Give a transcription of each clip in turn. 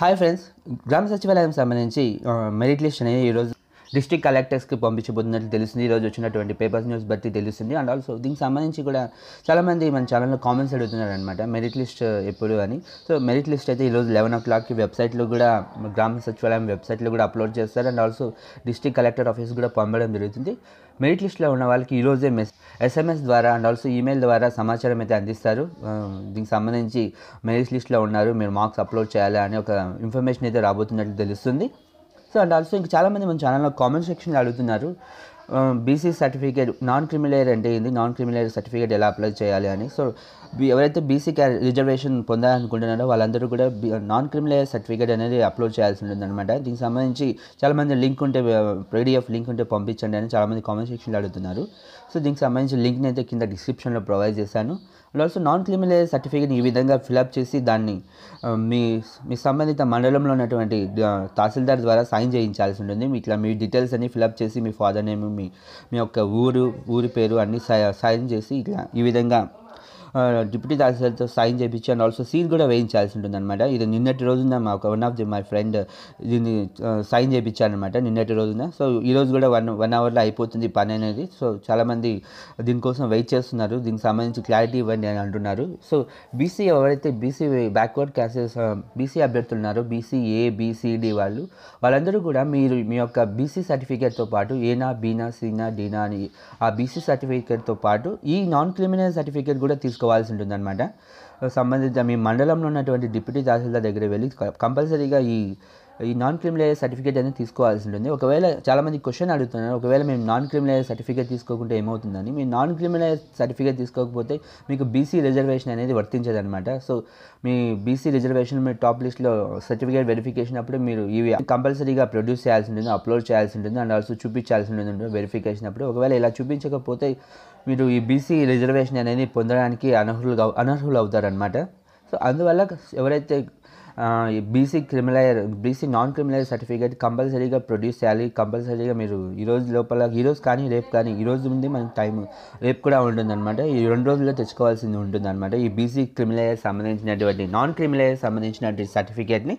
hi friends గ్రామ సచివాలయం సంబంధించి ఆ, మెరిట్ లిస్ట్ అనేది ఈరోజు డిస్ట్రిక్ట్ కలెక్టర్స్కి పంపించబోతున్నట్లు తెలుస్తుంది ఈరోజు వచ్చినటువంటి పేపర్స్ న్యూస్ బట్టి తెలుస్తుంది అండ్ ఆల్సో దీనికి సంబంధించి కూడా చాలామంది మన ఛానల్లో కామెంట్స్ అడుగుతున్నారు అనమాట మెరిట్ లిస్ట్ ఎప్పుడు అని సో మెరిట్ లిస్ట్ అయితే ఈరోజు లెవెన్ ఓ క్లాక్కి వెబ్సైట్లో కూడా గ్రామ సచివాలయం వెబ్సైట్లో కూడా అప్లోడ్ చేస్తారు and also district collector office కూడా పంపడం జరుగుతుంది మెరిట్ లిస్ట్లో ఉన్న వాళ్ళకి ఈరోజే మెస్ ఎస్ఎంఎస్ ద్వారా అండ్ ఆల్సో ఈమెయిల్ ద్వారా సమాచారం అయితే అందిస్తారు ఆ, దీనికి సంబంధించి మెరిట్ లిస్ట్లో ఉన్నారు మీరు మార్క్స్ అప్లోడ్ చేయాలి అని ఒక ఇన్ఫర్మేషన్ అయితే రాబోతున్నట్లు తెలుస్తుంది సో అండ్ ఆల్సో ఇంకా చాలామంది మన ఛానల్లో కామెంట్ సెక్షన్లో అడుగుతున్నారు బీసీ సర్టిఫికేట్ నాన్ క్రిమిలేయర్ అంటే ఏంది నాన్ క్రిమిలేయర్ సర్టిఫికేట్ ఎలా అప్లై చేయాలి అని సో బి- ఎవరైతే బీసీ రిజర్వేషన్ పొందాలనుకుంటున్నారో వాళ్ళందరూ కూడా నాన్ క్రిమిలేయర్ సర్టిఫికేట్ అనేది అప్లోడ్ చేయాల్సి ఉంటుంది అనమాట దీనికి సంబంధించి చాలామంది లింక్ ఉంటే పీడిఎఫ్ లింక్ ఉంటే పంపించండి అని చాలామంది కామెంట్ సెక్షన్లో అడుగుతున్నారు సో దీనికి సంబంధించి లింక్ని అయితే కింద డిస్క్రిప్షన్లో ప్రొవైడ్ చేశాను and also non creamy layer certificate ఈ విధంగా ఫిలప్ చేసి దాన్ని ఆ, మీ మీ సంబంధిత మండలంలో ఉన్నటువంటి ఆ, తహసీల్దార్ ద్వారా సైన్ చేయించాల్సి ఉంటుంది మీ ఇట్లా మీ డీటెయిల్స్ అన్ని ఫిలప్ చేసి మీ ఫాదర్ నేమ్ మీ మీ యొక్క ఊరు ఊరి పేరు అన్ని సైన్ చేసి ఇట్లా ఈ విధంగా డిప్యూటీ తహసీల్దార్తో సైన్ చేయించి అండ్ ఆల్సో సీల్ కూడా వేయించాల్సి ఉంటుంది అనమాట ఇది నిన్నటి రోజున మా ఒక one of the my friend దీన్ని సైన్ చేయించానమాట నిన్నటి రోజున సో ఈ రోజు కూడా వన్ వన్ అవర్లో అయిపోతుంది ఈ పని అనేది సో చాలామంది దీనికోసం వెయిట్ చేస్తున్నారు దీనికి సంబంధించి క్లారిటీ ఇవ్వండి అని అంటున్నారు సో బీసీ ఎవరైతే బీసీ బ్యాక్వర్డ్ క్యాసెస్ బీసీ అభ్యర్థులు ఉన్నారో బీసీ ఏ బీసీడి వాళ్ళు వాళ్ళందరూ కూడా మీరు మీ యొక్క బీసీ సర్టిఫికేట్తో పాటు ఏనా బీనా సీనా డీనా అని ఆ బీసీ సర్టిఫికేట్తో పాటు ఈ నాన్ క్రిమినల్ సర్టిఫికేట్ కూడా తీసుకోవాల్సి ఉంటుందన్నమాట సంబంధిత మీ మండలంలో ఉన్నటువంటి డిప్యూటీ తహసీల్దార్ దగ్గర వెళ్ళి కంపల్సరీగా ఈ ఈ నాన్ క్రిమినల్ సర్టిఫికేట్ అనేది తీసుకోవాల్సి ఉంటుంది ఒకవేళ చాలామంది క్వశ్చన్ అడుగుతున్నారు ఒకవేళ మేము నాన్ క్రిమినల్ సర్టిఫికేట్ తీసుకోకుంటే ఏమవుతుందని మీ నాన్ క్రిమినల్ సర్టిఫికేట్ తీసుకోకపోతే మీకు బీసీ రిజర్వేషన్ అనేది వర్తించదనమాట సో మీ బీసీ రిజర్వేషన్ మీ టాప్ లిస్ట్లో సర్టిఫికేట్ వెరిఫికేషన్ అప్పుడు మీరు ఇవి కంపల్సరీగా ప్రొడ్యూస్ చేయాల్సి ఉంటుంది అప్లోడ్ చేయాల్సి ఉంటుంది అండ్ ఆల్సో చూపించాల్సి ఉంటుంది వెరిఫికేషన్ అప్పుడు ఒకవేళ ఇలా చూపించకపోతే మీరు ఈ బీసీ రిజర్వేషన్ అనేది పొందడానికి అనర్హులు అనర్హులు అవుతారనమాట సో అందువల్ల ఎవరైతే ఆ, ఈ BC criminal BC non criminal certificate కంపల్సరీగా ప్రొడ్యూస్ చేయాలి కంపల్సరీగా మీరు ఈ రోజు లోపల ఈ రోజు కానీ రేపు కానీ ఈ రోజు ఉంది మనకి టైం రేపు కూడా ఉంటుందన్నమాట ఈ రెండు రోజుల్లో తెచ్చుకోవాల్సింది ఉంటుందన్నమాట ఈ బీసీ క్రిమినల్ సంబంధించినటువంటి నాన్ క్రిమినల్ సంబంధించినటువంటి సర్టిఫికేట్ని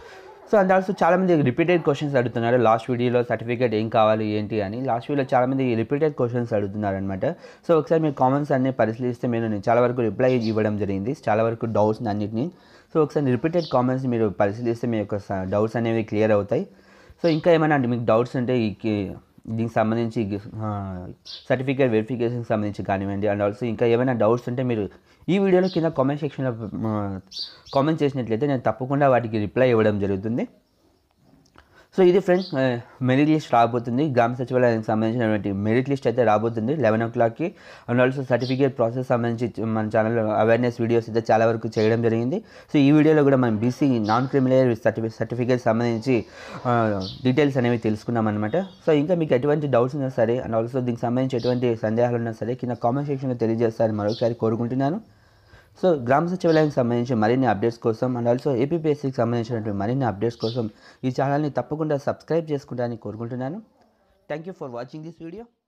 సో అండ్ ఆల్సో చాలామంది రిపీటెడ్ క్వశ్చన్స్ అడుగుతున్నారు లాస్ట్ వీడియోలో సర్టిఫికేట్ ఏం కావాలి ఏంటి అని లాస్ట్ వీడియోలో చాలామంది రిపీటెడ్ క్వశ్చన్స్ అడుగుతున్నారు అనమాట సో ఒకసారి మీరు కామెంట్స్ అన్ని పరిశీలిస్తే మీరు నేను చాలా వరకు రిప్లై ఇవ్వడం జరిగింది చాలా వరకు డౌట్స్ అన్నిటిని సో ఒకసారి రిపీటెడ్ కామెంట్స్ మీరు పరిశీలిస్తే మీ యొక్క డౌట్స్ అనేవి క్లియర్ అవుతాయి సో ఇంకా ఏమైనా అంటే మీకు డౌట్స్ ఉంటే ఈ కి- దీనికి సంబంధించి సర్టిఫికేట్ వెరిఫికేషన్కి సంబంధించి కానివ్వండి అండ్ ఆల్సో ఇంకా ఏమైనా డౌట్స్ ఉంటే మీరు ఈ వీడియోలో కింద కామెంట్ సెక్షన్లో కామెంట్ చేసినట్లయితే నేను తప్పకుండా వాటికి రిప్లై ఇవ్వడం జరుగుతుంది సో ఇది ఫ్రెండ్స్ మెరిట్ లిస్ట్ రాబోతుంది గ్రామ సచివాలయానికి సంబంధించినటువంటి మెరిట్ లిస్ట్ అయితే రాబోతుంది లెవెన్ ఓ క్లాక్కి అండ్ ఆల్సో సర్టిఫికేట్ ప్రాసెస్ సంబంధించి మన ఛానల్లో అవేర్నెస్ వీడియోస్ అయితే చాలా వరకు చేయడం జరిగింది సో ఈ వీడియోలో కూడా మనం బీసీ నాన్ క్రిమినల్ సర్టిఫి సర్టిఫికేట్ సంబంధించి డీటెయిల్స్ అనేవి తెలుసుకున్నాం అనమాట సో ఇంకా మీకు ఎటువంటి డౌట్స్ ఉన్నా సరే అండ్ ఆల్సో దీనికి సంబంధించి ఎటువంటి సందేహాలు ఉన్నా సరే కింద కామెంట్ సెక్షన్లో తెలియజేస్తారని మరొకసారి కోరుకుంటున్నాను సో గ్రామ సచివాలయానికి సంబంధించి మరిన్ని అప్డేట్స్ కోసం అండ్ ఆల్సో ఏపీపీఎస్సీకి సంబంధించినటువంటి మరిన్ని అప్డేట్స్ కోసం ఈ ఛానల్ని తప్పకుండా సబ్స్క్రైబ్ చేసుకుంటారని కోరుకుంటున్నాను thank you for watching this video